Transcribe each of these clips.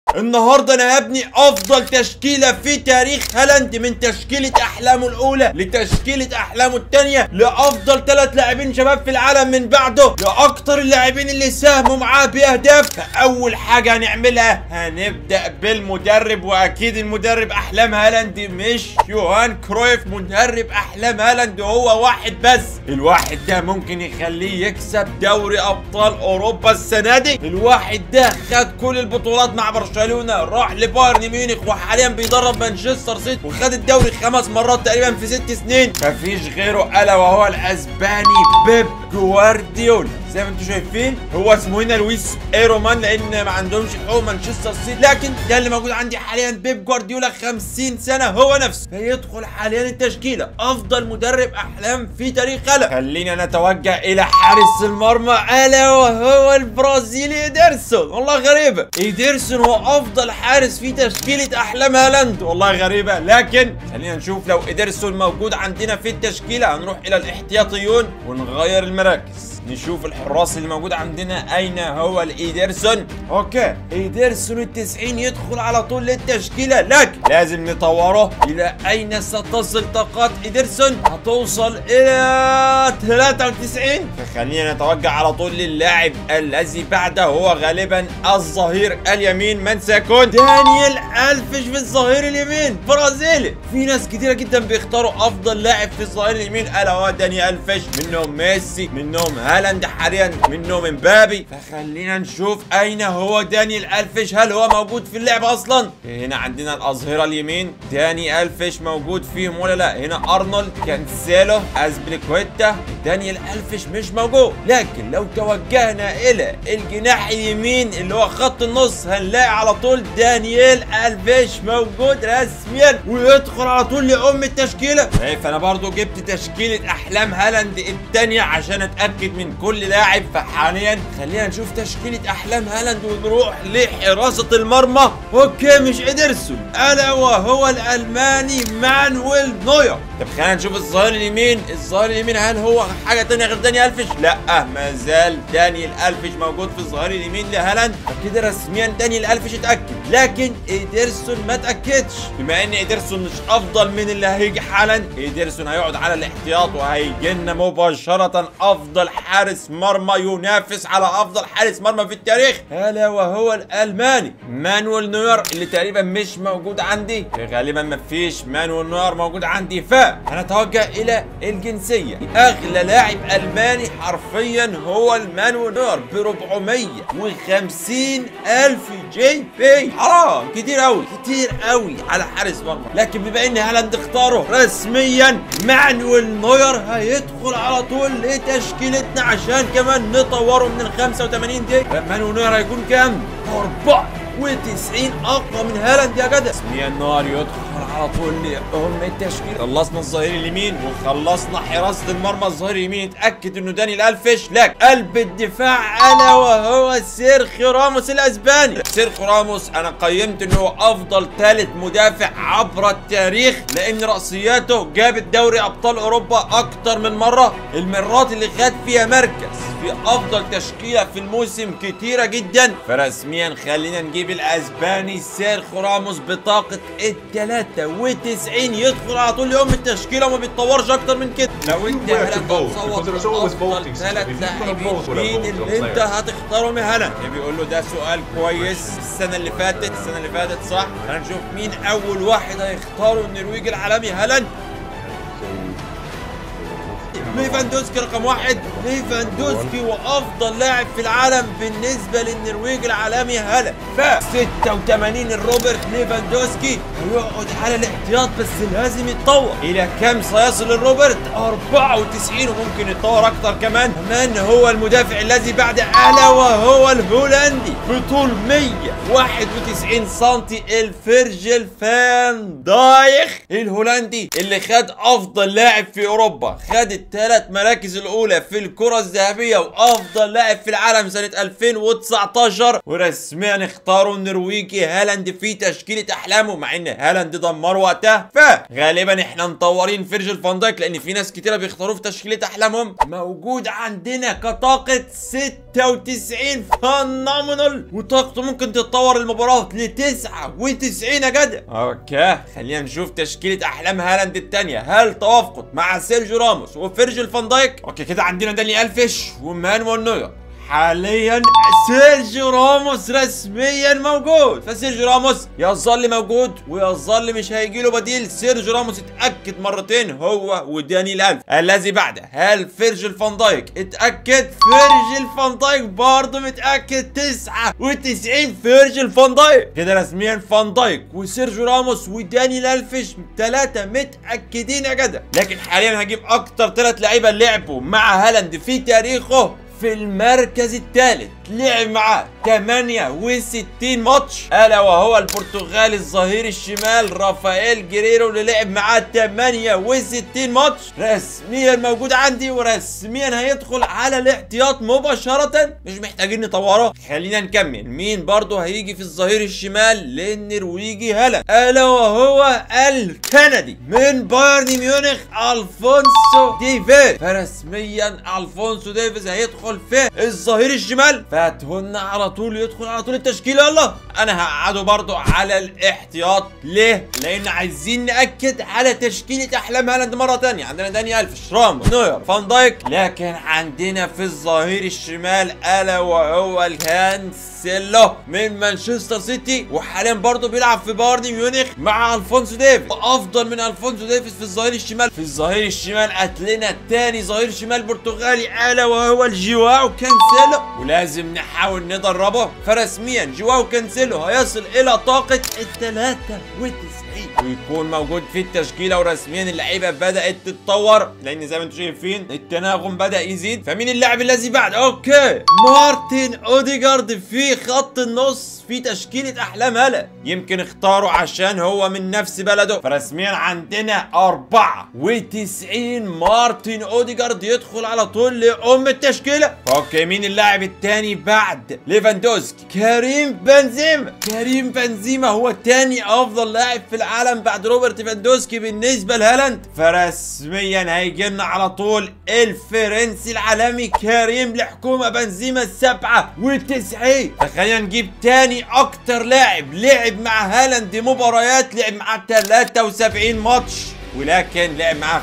النهارده انا هبني افضل تشكيله في تاريخ هالاند من تشكيله احلامه الاولى لتشكيله احلامه الثانيه لافضل ثلاث لاعبين شباب في العالم من بعده لاكتر اللاعبين اللي ساهموا معاه باهداف فاول حاجه هنعملها هنبدا بالمدرب واكيد المدرب احلام هالاند مش يوهان كرويف مدرب احلام هالاند هو واحد بس الواحد ده ممكن يخليه يكسب دوري ابطال اوروبا السنه دي الواحد ده خد كل البطولات مع برشلونه راح لبايرن ميونخ وحاليا بيدرب مانشستر سيتي وخد الدوري خمس مرات تقريبا في ست سنين مفيش غيره الا وهو الاسباني بيب جوارديولا زي ما انتم شايفين هو اسمه هنا لويس ايرومان لان ما عندهمش حقوق مانشستر سيتي لكن ده اللي موجود عندي حاليا بيب جوارديولا 50 سنه هو نفسه فيدخل حاليا التشكيله افضل مدرب احلام في تاريخ خلق خلينا نتوجه الى حارس المرمى الا وهو البرازيلي ايدرسون والله غريبه ايدرسون هو افضل حارس في تشكيله احلام هالاند والله غريبه لكن خلينا نشوف لو ايدرسون موجود عندنا في التشكيله هنروح الى الاحتياطيون ونغير المراكز نشوف الحراس اللي موجود عندنا اين هو الايدرسون اوكي ايدرسون التسعين يدخل على طول للتشكيله لكن لازم نطوره الى اين ستصل طاقات ايدرسون هتوصل الى 93 فخلينا نتوجه على طول للاعب الذي بعده هو غالبا الظهير اليمين من سيكون دانيال الفش في الظهير اليمين برازيلي في ناس كتيره جدا بيختاروا افضل لاعب في الظهير اليمين الا هو دانيال الفش منهم ميسي منهم هالاند حاليا منهم امبابي فخلينا نشوف اين هو دانيال الفش هل هو موجود في اللعب اصلا هنا عندنا الاظهره اليمين داني الفش موجود فيهم ولا لا هنا ارنولد كانسيلو ازبليكويتا دانيال الفش مش موجود لكن لو توجهنا الى الجناح اليمين اللي هو خط النص هنلاقي على طول دانيال الفيش موجود رسميا ويدخل على طول لام التشكيله شايف انا برضو جبت تشكيله احلام هالاند الثانيه عشان اتاكد من كل لاعب فحاليا خلينا نشوف تشكيله احلام هالاند ونروح لحراسه المرمى اوكي مش ادرسون الا وهو الالماني مانويل نوير طب خلينا نشوف الظهير اليمين الظهير اليمين هل هو حاجه ثانيه غير داني الفش لا ما زال داني الفش موجود في الظهير اليمين لهالاند فكده رسميا داني الفش اتاكد لكن ايدرسون ما اتاكدش بما ان ايدرسون مش افضل من اللي هيجي حالا ايدرسون هيقعد على الاحتياط وهيجي لنا مباشره افضل حارس مرمى ينافس على افضل حارس مرمى في التاريخ الا وهو الالماني مانويل نوير اللي تقريبا مش موجود عندي غالبا ما فيش مانويل نوير موجود عندي فهنتوجه الى الجنسيه اغلى لاعب الماني حرفيا هو المانويل نوير ب 450 الف جي بي حرام كتير قوي كتير قوي على حارس مرمى لكن بما ان هالاند اختاره رسميا مانويل نوير هيدخل على طول لتشكيلتنا عشان كمان نطوره من ال 85 دي مانويل نوير هيكون كام؟ 94 اقوى من هالاند يا جدع اسمي النار يدخل على طول لام التشكيل خلصنا الظهير اليمين وخلصنا حراسه المرمى الظهير اليمين اتاكد انه داني الالفش لك قلب الدفاع الا وهو سيرخيو راموس الاسباني سيرخيو راموس انا قيمت انه هو افضل ثالث مدافع عبر التاريخ لان راسياته جابت دوري ابطال اوروبا اكتر من مره المرات اللي خد فيها مركز في افضل تشكيله في الموسم كتيره جدا فرسميا خلينا نجيب الاسباني سيرخيو راموس بطاقه ال 93 يدخل على طول يوم التشكيله وما بيتطورش اكتر من كده لو انت were to هلا vote, تصوت because there is always افضل voting system. ثلاث If you put a لاعبين vote for a مين vote اللي of انت players. هتختاره من هلا بيقول له ده سؤال كويس السنه اللي فاتت السنه اللي فاتت صح هنشوف مين اول واحد هيختاره النرويج العالمي هالاند ليفاندوسكي رقم واحد ليفاندوسكي وافضل لاعب في العالم بالنسبه للنرويج العالمي هلا ف 86 الروبرت ليفاندوسكي هيقعد على الاحتياط بس لازم يتطور الى كم سيصل الروبرت 94 وممكن يتطور اكتر كمان كمان هو المدافع الذي بعد الا وهو الهولندي بطول 191 سنتي الفيرجل فان دايخ الهولندي اللي خد افضل لاعب في اوروبا خد الثالث ثلاث مراكز الاولى في الكره الذهبيه وافضل لاعب في العالم سنه 2019 ورسميا اختاروا النرويجي هالاند في تشكيله احلامه مع ان هالاند دمر وقتها فغالبا احنا مطورين فيرجل فان دايك لان في ناس كتيره بيختاروه في تشكيله احلامهم موجود عندنا كطاقه 96 فانومينال وطاقته ممكن تتطور المباراه ل 99 يا جدع اوكي خلينا نشوف تشكيله احلام هالاند الثانيه هل توافقت مع سيرجيو راموس وفيرجل فان دايك اوكي كده عندنا داني الفيش ومانويل نوير حاليا سيرجيو راموس رسميا موجود فسيرجيو راموس يظل موجود ويظل مش هيجي له بديل سيرجيو راموس اتاكد مرتين هو وداني الالف الذي بعده هل فيرجل فان دايك اتاكد فيرجل فان دايك برضه متاكد 99 فيرجل فان دايك كده رسميا فان دايك وسيرجيو راموس وداني الالفش ثلاثه متاكدين يا جدع لكن حاليا هجيب اكتر ثلاث لعيبه لعبوا مع هالاند في تاريخه في المركز الثالث لعب معاه 68 ماتش الا وهو البرتغالي الظهير الشمال رافائيل جريرو اللي لعب معاه 68 ماتش رسميا موجود عندي ورسميا هيدخل على الاحتياط مباشرة مش محتاجين نطوره خلينا نكمل مين برضه هيجي في الظهير الشمال للنرويجي هلا الا وهو الكندي من بايرن ميونخ الفونسو ديفيز فرسميا الفونسو ديفيز هيدخل في الظهير الشمال فاتهن على طول يدخل على طول التشكيله يلا انا هقعده برضو على الاحتياط ليه لان عايزين ناكد على تشكيله احلام هالاند مره تانية عندنا داني الفش راموس نوير فان دايك لكن عندنا في الظهير الشمال الا وهو الكانسيلو من مانشستر سيتي وحاليا برضو بيلعب في بايرن ميونخ مع الفونسو ديفيز افضل من الفونسو ديفيز في الظهير الشمال في الظهير الشمال قتلنا تاني ظهير شمال برتغالي الا وهو الجواو كانسيلو ولازم نحاول ندربه فرسميا جواو كانسيلو هيصل الى طاقة ال 93 ويكون موجود في التشكيلة ورسميا اللعيبة بدأت تتطور لأن زي ما انتم شايفين التناغم بدأ يزيد فمين اللاعب الذي بعد؟ اوكي مارتن اوديجارد في خط النص في تشكيلة أحلام هلا يمكن اختاره عشان هو من نفس بلده فرسميا عندنا 94 مارتن اوديجارد يدخل على طول لأم التشكيلة اوكي مين اللاعب الثاني بعد ليفاندوسكي كريم بنزيما كريم بنزيما هو تاني افضل لاعب في العالم بعد روبرت ليفاندوسكي بالنسبه لهالاند فرسميا هيجي لنا على طول الفرنسي العالمي كريم لحكومه بنزيما 97 فخلينا نجيب تاني اكتر لاعب لعب مع هالاند مباريات لعب معاه 73 ماتش ولكن لعب معاه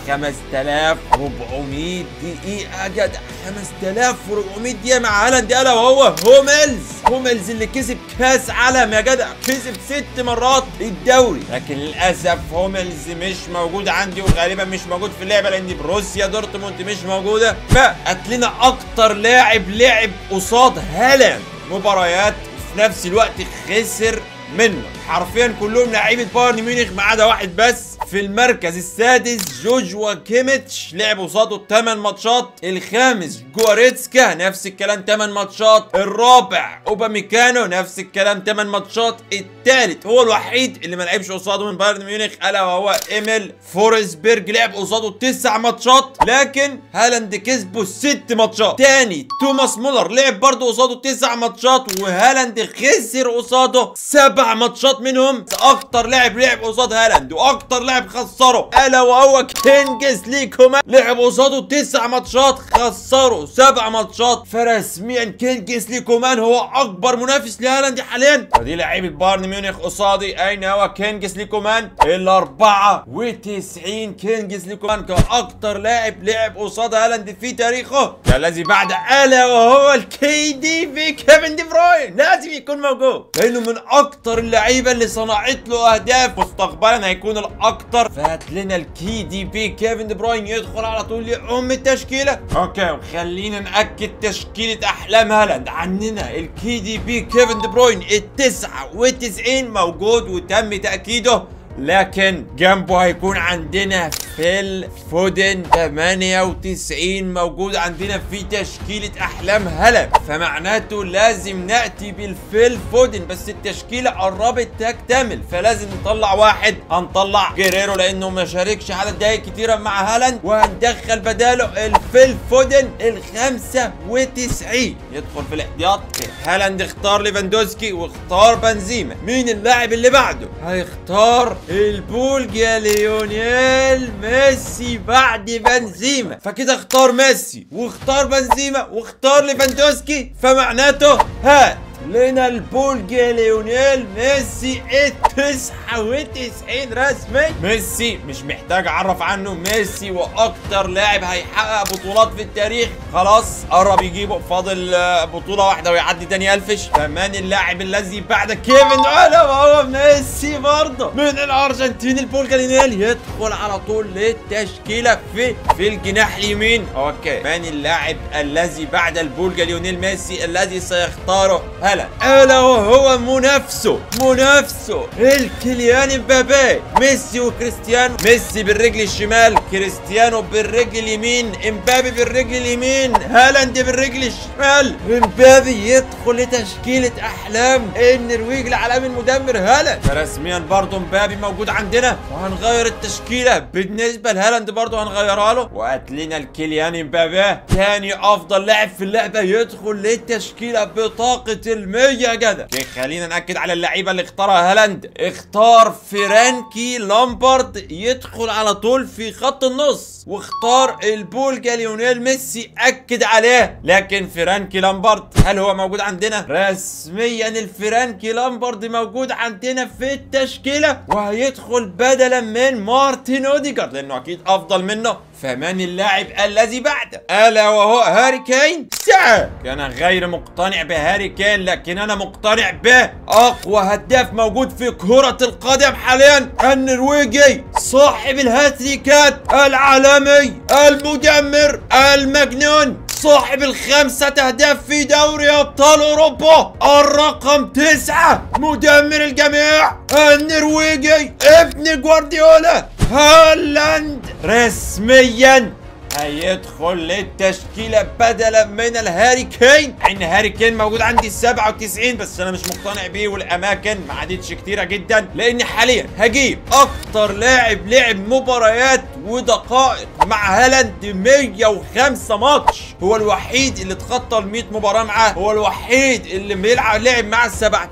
5400 دقيقة يا جدع 5400 دقيقة مع هالاند الا وهو هوملز هوملز اللي كسب كاس عالم يا جدع كسب ست مرات الدوري لكن للأسف هوملز مش موجود عندي وغالبا مش موجود في اللعبة لأن بروسيا دورتموند مش موجودة فهات لنا أكتر لاعب لعب قصاد هالاند مباريات وفي نفس الوقت خسر منه حرفيا كلهم لعيبه بايرن ميونخ ما عدا واحد بس في المركز السادس جوجوا كيميتش لعب قصاده 8 ماتشات الخامس جواريتسكا نفس الكلام 8 ماتشات الرابع اوباميكانو نفس الكلام 8 ماتشات الثالث هو الوحيد اللي ما لعبش قصاده من بايرن ميونخ الا وهو ايميل فورسبرج لعب قصاده 9 ماتشات لكن هالاند كسبه 6 ماتشات تاني توماس مولر لعب برضه قصاده 9 ماتشات وهالاند خسر قصاده 7 ماتشات منهم اكتر لاعب لعب قصاد هالاند واكتر لاعب خسره الا وهو كينجز ليكومان لعب قصاده 9 ماتشات خسره 7 ماتشات فرسميا كينجز ليكومان هو اكبر منافس لهالاند حاليا فدي لعيبه بايرن ميونخ قصادي اين هو كينجز ليكومان ال 94 كينجز ليكومان كاكتر لاعب لعب قصاد هالاند في تاريخه الذي بعد الا وهو الكي دي في كيفن دي بروين لازم يكون موجود لانه من اكتر اللعيبه اللي صنعت له اهداف مستقبلا هيكون الاكتر فهات لنا الكي دي بي كيفن دي بروين يدخل على طول لام التشكيله اوكي وخلينا ناكد تشكيله احلام هالاند عندنا الكي دي بي كيفن دي بروين ال 99 موجود وتم تاكيده لكن جنبه هيكون عندنا فيل فودن 98 موجود عندنا في تشكيلة أحلام هلا فمعناته لازم نأتي بالفيل فودن بس التشكيلة قربت تكتمل فلازم نطلع واحد هنطلع جيريرو لأنه ما شاركش عدد دقايق كتيرة مع هالاند وهندخل بداله الفيل فودن ال 95 يدخل في الاحتياط هالاند اختار ليفاندوسكي واختار بنزيما مين اللاعب اللي بعده هيختار البولجيا ليونيل ميسي بعد بنزيما فكده اختار ميسي واختار بنزيما واختار ليفاندوسكي فمعناته هات لنا البولجيا ليونيل ميسي ال 99 رسمي ميسي مش محتاج اعرف عنه ميسي واكتر لاعب هيحقق بطولات في التاريخ خلاص قرب يجيبه فاضل آه، بطولة واحدة ويعدي تاني الفش كمان اللاعب الذي بعد كيفن ولا وهو ميسي برضه من الارجنتين البولجيا ليونيل يدخل على طول للتشكيلة في في الجناح اليمين اوكي من اللاعب الذي بعد البولجيا ليونيل ميسي الذي سيختاره هلا الا وهو منافسه منافسه الكليان امبابي ميسي وكريستيانو ميسي بالرجل الشمال كريستيانو بالرجل اليمين امبابي بالرجل اليمين هالاند بالرجل الشمال امبابي يدخل لتشكيلة احلام النرويج العالمي المدمر هالاند رسميا برضه امبابي موجود عندنا وهنغير التشكيلة بالنسبة لهالاند برضه هنغيرها له وهات لنا الكليان امبابي تاني افضل لاعب في اللعبة يدخل للتشكيلة بطاقة المية يا جدع اوكي، خلينا ناكد على اللعيبة اللي اختارها هالاند اختار فرانكي لامبارد يدخل على طول في خط النص واختار البولجا ليونيل ميسي اكد عليه لكن فرانكي لامبارد هل هو موجود عندنا رسميا الفرانكي لامبارد موجود عندنا في التشكيله وهيدخل بدلا من مارتن اوديجارد لانه اكيد افضل منه فمن اللاعب الذي بعده الا وهو هاري كين ساعة كان غير مقتنع بهاري كين لكن انا مقتنع به اقوى هداف موجود في كرة القدم حاليا النرويجي صاحب الهاتريكات العالمي المدمر المجنون صاحب الخمسة أهداف في دوري أبطال أوروبا الرقم تسعة مدمر الجميع النرويجي ابن جوارديولا هالاند رسميا هيدخل للتشكيلة بدلا من الهاري كين ان هاري كين موجود عندي 97 بس انا مش مقتنع بيه والاماكن ما عادتش كتيرة جدا لان حاليا هجيب اكتر لاعب لعب مباريات ودقائق مع هالاند 105 ماتش هو الوحيد اللي اتخطى ال 100 مباراة معاه هو الوحيد اللي بيلعب لعب مع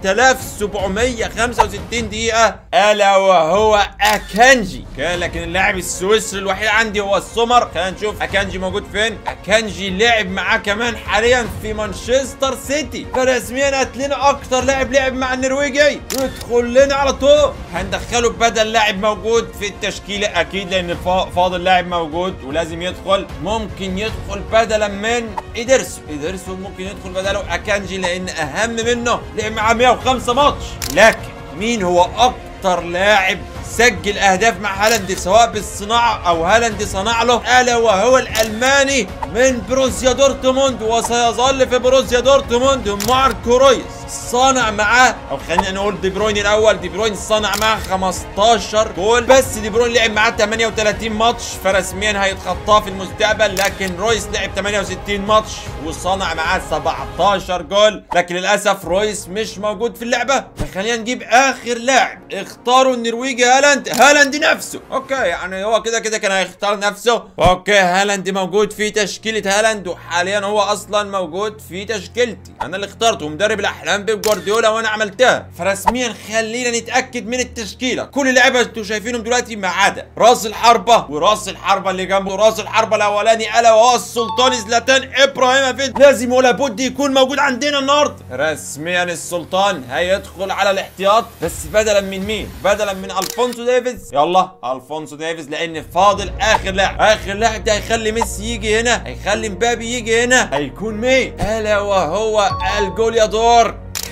7765 دقيقة الا وهو اكانجي كان لكن اللاعب السويسري الوحيد عندي هو السمر خلينا نشوف اكانجي موجود فين اكانجي لعب معاه كمان حاليا في مانشستر سيتي فرسميا هات لنا اكتر لاعب لعب مع النرويجي يدخل لنا على طول هندخله بدل لاعب موجود في التشكيله اكيد لان فا- فاضل لاعب موجود ولازم يدخل ممكن يدخل بدلا من ايدرسون ايدرسون ممكن يدخل بدله اكانجي لان اهم منه لعب معاه 105 ماتش لكن مين هو اكتر لاعب سجل اهداف مع هالاند سواء بالصناعه او هالاند صنع له الا وهو الالماني من بروسيا دورتموند وسيظل في بروسيا دورتموند ماركو رويس صنع معاه او خلينا نقول دي بروين الاول دي بروين صنع معاه 15 جول بس دي بروين لعب معاه 38 ماتش فرسميا هيتخطاه في المستقبل لكن رويس لعب 68 ماتش وصنع معاه 17 جول لكن للاسف رويس مش موجود في اللعبه فخلينا نجيب اخر لاعب اختاروا النرويجي هالاند هالاند نفسه اوكي يعني هو كده كده كان هيختار نفسه اوكي هالاند موجود في تشكيله هالاند وحاليا هو اصلا موجود في تشكيلتي انا اللي اخترته مدرب الاحلام بيب جوارديولا وانا عملتها فرسميا خلينا نتاكد من التشكيله كل لعيبه انتوا شايفينهم دلوقتي ما عدا راس الحربه وراس الحربه اللي جنبه راس الحربه الاولاني الا وهو السلطان زلاتان ابراهيموفيتش لازم ولا بد يكون موجود عندنا النهارده رسميا السلطان هيدخل على الاحتياط بس بدلا من مين بدلا من الفونسو ديفيز يلا الفونسو ديفيز لان فاضل اخر لاعب اخر لاعب ده هيخلي ميسي يجي هنا هيخلي مبابي يجي هنا هيكون مين الا وهو الجوليادور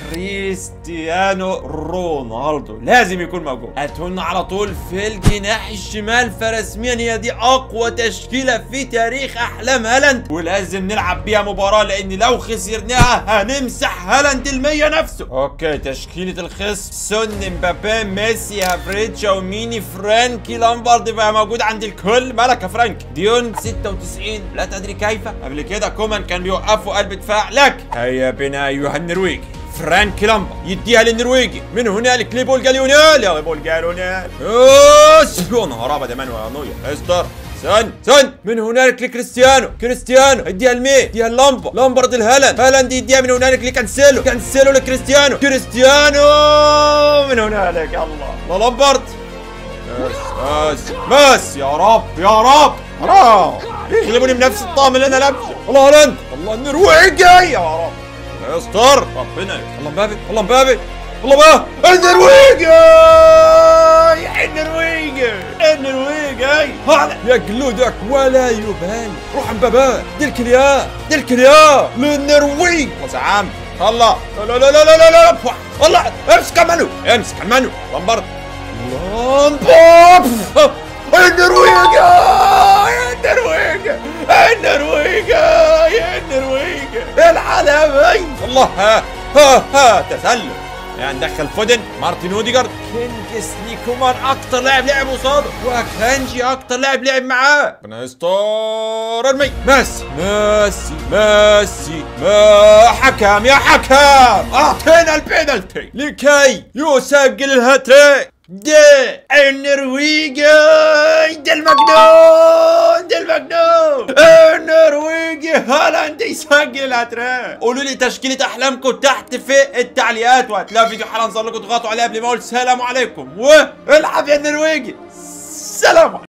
كريستيانو رونالدو لازم يكون موجود هاتولنا على طول في الجناح الشمال فرسميا هي دي اقوى تشكيله في تاريخ احلام هالاند ولازم نلعب بيها مباراه لان لو خسرناها هنمسح هالاند المية نفسه اوكي تشكيله الخصم سون مبابي ميسي هافريتشا وميني فرانكي لامبارد بقى موجود عند الكل مالك يا فرانك ديون 96 لا تدري كيف قبل كده كومان كان بيوقفوا قلب دفاع لكن هيا بنا ايها النرويجي فرانك لامبا يديها للنرويجي من هنالك لبول جاليونيل يا بول جاليونيل اوس يا نهار ابيض يا مان يا نويا استر سن سن من هنالك لكريستيانو كريستيانو اديها لمين اديها لامبا لامبرد الهالاند هالاند يديها من هنالك لكانسيلو كانسيلو لكريستيانو كريستيانو من هنالك يا الله الله لامبرد بس بس بس يا رب يا رب حرام يغلبوني بنفس الطقم اللي انا لابسه الله هالاند الله النرويجي يا رب الله يستر ربنا الله مبابي الله مبابي الله بقى النرويجي النرويجي النرويجي هذا يجلدك ولا يبالي روح مبابي دي الكليا دي الكليا للنرويج خلاص يا عم الله لا لا لا لا لا لا الله امسك المنو امسك المنو لامبرد لامبرد النرويج يا النرويج النرويج يا النرويج العالمي الله ها ها ها تسلل يعني ندخل فودن مارتن اوديجارد كينجسلي كومان اكتر لاعب لعب قصاده وكانجي اكتر لاعب لعب معاه ربنا يستر ارمي ميسي ميسي ميسي ما حكم يا حكم اعطينا البينالتي لكي يسجل الهاتريك ده النرويجي ده المجنون ده المجنون النرويجي هالاند يسجل الهاتريك قولوا لي تشكيله احلامكم تحت في التعليقات وهتلاقوا فيديو حالا نصور لكم تضغطوا عليه قبل ما اقول سلام عليكم والعب يا النرويجي سلام عليكم